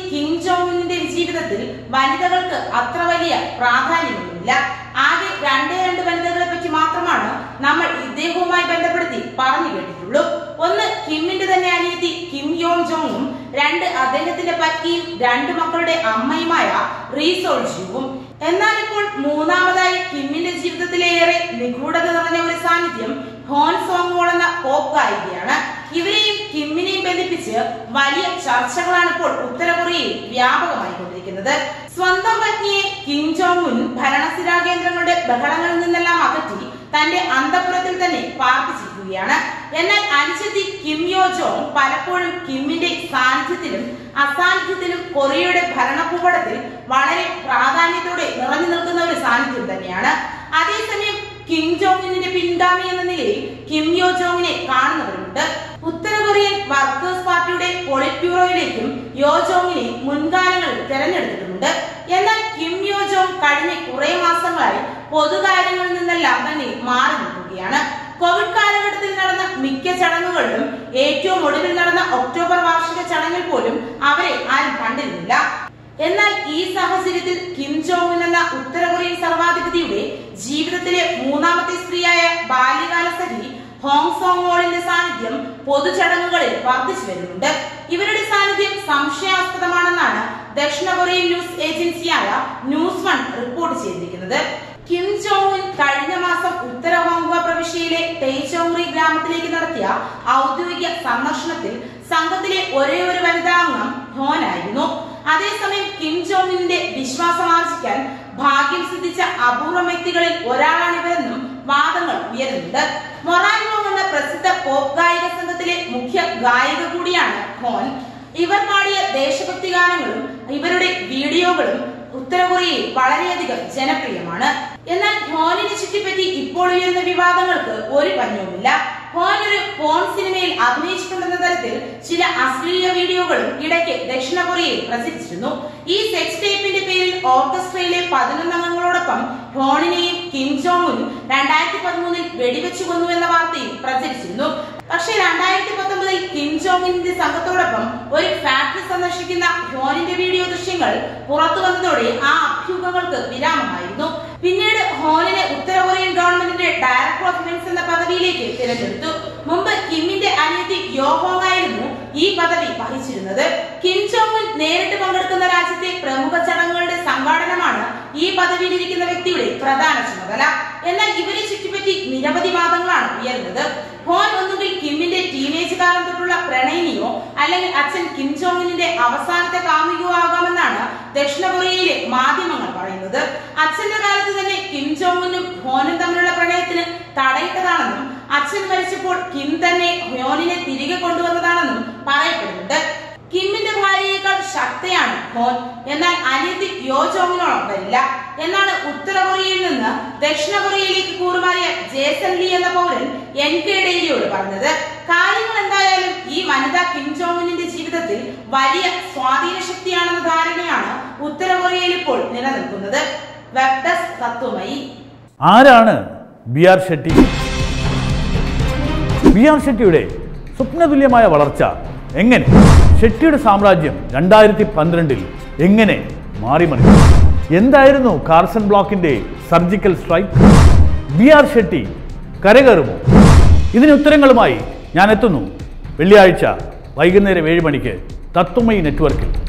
Kim ജോങ്ങിന്റെ ജീവിതത്തിൽ വനിതകൾക്ക് അത്ര വലിയ പ്രാധാന്യമൊന്നുമില്ല ആകെ രണ്ടേ രണ്ട് വനിതകളെ പറ്റി മാത്രമാണ് നമ്മൾ ഇദ്ദേഹവുമായി ബന്ധപ്പെടുത്തി പറഞ്ഞു കേട്ടിട്ടുള്ളൂ ഒന്ന് കിമ്മിന്റെ തന്നെ അനിയത്തി കിം യോങ് ജോങ്ങും രണ്ട് അദ്ദേഹത്തിന്റെ പത്നിയും രണ്ട് മക്കളുടെ അമ്മയുമായ റീ സോൾ ജിയും എന്നാൽ ഇപ്പോൾ മൂന്നാമതായി കിമ്മിന്റെ ജീവിതത്തിലെ ഏറെ നിഗൂഢത നിറഞ്ഞ ഒരു സാന്നിധ്യം ഹോൺ സോങ് എന്ന പോപ്പ് ഗായികയാണ് ഇവരെയും കിമ്മിനെയും ബന്ധിപ്പിച്ച് വലിയ ചർച്ചകളാണ് ഇപ്പോൾ ഉത്തര കൊറിയയിൽ വ്യാപകമായി കൊണ്ടിരിക്കുന്നത് സ്വന്തം പത്നിയെ കിം ജോങ് ഉൻ ഭരണസ്ഥിരാ കേന്ദ്രങ്ങളുടെ ബഹളങ്ങളിൽ നിന്നെല്ലാം അകറ്റി തന്റെ അന്തപുരത്തിൽ തന്നെ പാർപ്പിച്ചിരിക്കുകയാണ് എന്നാൽ അനുജത്തി കിം യോ ജോങ് പലപ്പോഴും കിമ്മിന്റെ സാന്നിധ്യത്തിലും അസാന്നിധ്യത്തിലും കൊറിയയുടെ ഭരണഭൂപടത്തിൽ വളരെ പ്രാധാന്യത്തോടെ നിറഞ്ഞു നിൽക്കുന്ന ഒരു സാന്നിധ്യം തന്നെയാണ് അതേസമയം കിം ജോങ്ങിന്റെ പിൻഗാമി എന്ന നിലയിൽ കിം യോ ജോങ്ങിനെ കാണുന്നവരുണ്ട് ഉത്തര കൊറിയൻ വർക്കേഴ്സ് പാർട്ടിയുടെ പോളിറ്റ് ബ്യൂറോയിലേക്കും യോ ജോങ്ങിനെ മുൻകാലങ്ങളിൽ തെരഞ്ഞെടുത്തിട്ടുണ്ട് എന്നാൽ കിം യോ ജോങ് കഴിഞ്ഞ കുറെ മാസങ്ങളായി പൊതുകാര്യങ്ങളിൽ നിന്നെല്ലാം തന്നെ മാറി നിൽക്കുകയാണ് കോവിഡ് കാലഘട്ടത്തിൽ നടന്ന മിക്ക ചടങ്ങുകളിലും ഏറ്റവും ഒടുവിൽ നടന്ന ഒക്ടോബർ വാർഷിക ചടങ്ങിൽ പോലും അവരെ ആരും കണ്ടിരുന്നില്ല എന്നാൽ ഈ സാഹചര്യത്തിൽ കിം ജോങ് ഉൻ എന്ന ഉത്തര കൊറിയൻ സർവാധിപതിയുടെ ജീവിതത്തിലെ മൂന്നാമത്തെ സ്ത്രീയായ ബാല്യകാല സഖി ഹോങ് സോങ് വോളിന്റെ സാന്നിധ്യം പൊതുചടങ്ങുകളിൽ വർദ്ധിച്ചു വരുന്നുണ്ട് ഇവരുടെ സാന്നിധ്യം സംശയാസ്പദമാണെന്നാണ് ദക്ഷിണ കൊറിയൻ ന്യൂസ് ഏജൻസിയായ ന്യൂസ് വൺ റിപ്പോർട്ട് ചെയ്തിരിക്കുന്നത് കിം ജോങ് ഉൻ കഴിഞ്ഞ മാസം ഉത്തര ഹോങ്വ പ്രവിശ്യയിലെ ടേച്ചോങ്റി ഗ്രാമത്തിലേക്ക് നടത്തിയ ഔദ്യോഗിക സന്ദർശനത്തിൽ സംഘത്തിലെ ഒരേ ഒരു വനിതാ അംഗം ഹോനായിരുന്നു അതേസമയം കിം ജോങ്ങിന്റെ വിശ്വാസം ആർജിക്കാൻ ഭാഗ്യം സിദ്ധിച്ച അപൂർവ വ്യക്തികളിൽ ഒരാളാണ് ഇവരെന്നും വാദങ്ങൾ ഉയരുന്നുണ്ട് മൊറാൻ വോങ് എന്ന പ്രസിദ്ധ പോപ്പ് ഗായിക സംഘത്തിലെ മുഖ്യ ഗായിക കൂടിയാണ് ഹോൻ ഇവർ പാടിയ ദേശഭക്തി ഗാനങ്ങളും ഇവരുടെ വീഡിയോകളും ഉത്തര കൊറിയയിൽ വളരെയധികം ജനപ്രിയമാണ് എന്നാൽ ഹോനിനെ ചുറ്റിപ്പറ്റി ഇപ്പോൾ ഉയരുന്ന വിവാദങ്ങൾക്ക് ഒരു പഞ്ഞവുമില്ല ഹോൻ ഒരു പോൺ സിനിമയിൽ അഭിനയിച്ചിട്ടുണ്ടെന്ന തരത്തിൽ ചില അശ്ലീല വീഡിയോകളും ഇടയ്ക്ക് ദക്ഷിണ കൊറിയയിൽ പ്രചരിച്ചിരുന്നു ഈ സെക്സ് ടേപ്പിന്റെ പേരിൽ ഓർക്കസ്ട്രയിലെ പതിനൊന്ന് അംഗങ്ങളോടൊപ്പം ഹോണിനെയും കിം ജോങ് ഉൻ രണ്ടായിരത്തി പതിമൂന്നിൽ വെടിവെച്ചു കൊന്നു എന്ന വാർത്തയും പ്രചരിച്ചിരുന്നു പക്ഷേ രണ്ടായിരത്തി പത്തൊമ്പതിൽ കിം ജോങ്ങിന്റെ സംഘത്തോടൊപ്പം ഒരു ഫാക്ടറി സന്ദർശിക്കുന്ന ഹോനിന്റെ വീഡിയോ ദൃശ്യങ്ങൾ പുറത്തു വന്നതോടെ ആ അഭ്യൂഹങ്ങൾക്ക് വിരാമമായിരുന്നു പിന്നീട് ഹോനിനെ ഉത്തര കൊറിയൻ ഗവൺമെന്റിന്റെ ഡയറക്ടർ ഓഫ് ഇവന്റ്സ് എന്ന പദവിയിലേക്ക് തിരഞ്ഞെടുത്തു മുമ്പ് കിമ്മിന്റെ അനിയത്തി യോഹോങ് ആയിരുന്നു ഈ പദവി വഹിച്ചിരുന്നത് കിം ജോങ് ഉൻ നേരിട്ട് പങ്കെടുക്കുന്ന രാജ്യത്തെ പ്രമുഖ ചടങ്ങുകളുടെ സംഘാടനമാണ് ഈ പദവിയിലിരിക്കുന്ന വ്യക്തിയുടെ പ്രധാന ചുമതല എന്നാൽ ഇവരെ ചുറ്റിപ്പറ്റി നിരവധി വാദങ്ങളാണ് ഉയരുന്നത് ഹോൻ ഒന്നുകിൽ കിമ്മിന്റെ ടീനേജ് കാലം തൊട്ടുള്ള പ്രണയിനിയോ അല്ലെങ്കിൽ അച്ഛൻ കിം ജോങ്ങിന്റെ അവസാനത്തെ കാമുകയോ ആകാമെന്നാണ് ദക്ഷിണ കൊറിയയിലെ മാധ്യമങ്ങൾ പറയുന്നത് അച്ഛന്റെ കാലത്ത് തന്നെ കിം ജോങ്ങിനും ഹോനും തമ്മിലുള്ള പ്രണയത്തിന് തടയിട്ടതാണെന്നും അച്ഛൻ മരിച്ചപ്പോൾ കിം തന്നെ ഹോനിനെ തിരികെ കൊണ്ടുവന്നതാണെന്നും പറയപ്പെടുന്നുണ്ട് കിമ്മിന്റെ ഭാര്യയേക്കാൾ ശക്തയാണ് ഹോൻ എന്നാൽ അനിയത്തി യോ ജോങ്ങിനോളം വരില്ല എന്നാണ് ഉത്തര കൊറിയയിൽ നിന്ന് ദക്ഷിണ കൊറിയയിലേക്ക് കൂറുമാറിയ ജേസൺ ലീ എന്ന പൗരൻ എൻ കെ ഡെയിലിയോട് പറഞ്ഞത് കാര്യങ്ങൾ എന്തായാലും ഈ വനിത കിം ജോങ്ങിന്റെ ജീവിതത്തിൽ വലിയ സ്വാധീന ശക്തിയാണെന്ന ധാരണയാണ് ഉത്തര കൊറിയയിൽ ഇപ്പോൾ നിലനിൽക്കുന്നത് വെബ് ഡെസ്ക് തത്വമയി ആരാണ് B R Shetty B R ഷെട്ടിയുടെ സ്വപ്നതുല്യമായ വളർച്ച എങ്ങനെ ഷെട്ടിയുടെ സാമ്രാജ്യം രണ്ടായിരത്തി പന്ത്രണ്ടിൽ എങ്ങനെ മാറിമറിഞ്ഞു എന്തായിരുന്നു കാർസൺ ബ്ലോക്കിന്റെ surgical strike B R Shetty കരകയറുമോ ഇതിന് ഉത്തരങ്ങളുമായി ഞാൻ എത്തുന്നു വെള്ളിയാഴ്ച വൈകുന്നേരം ഏഴ് മണിക്ക് തത്വമയി നെറ്റ്വർക്കിൽ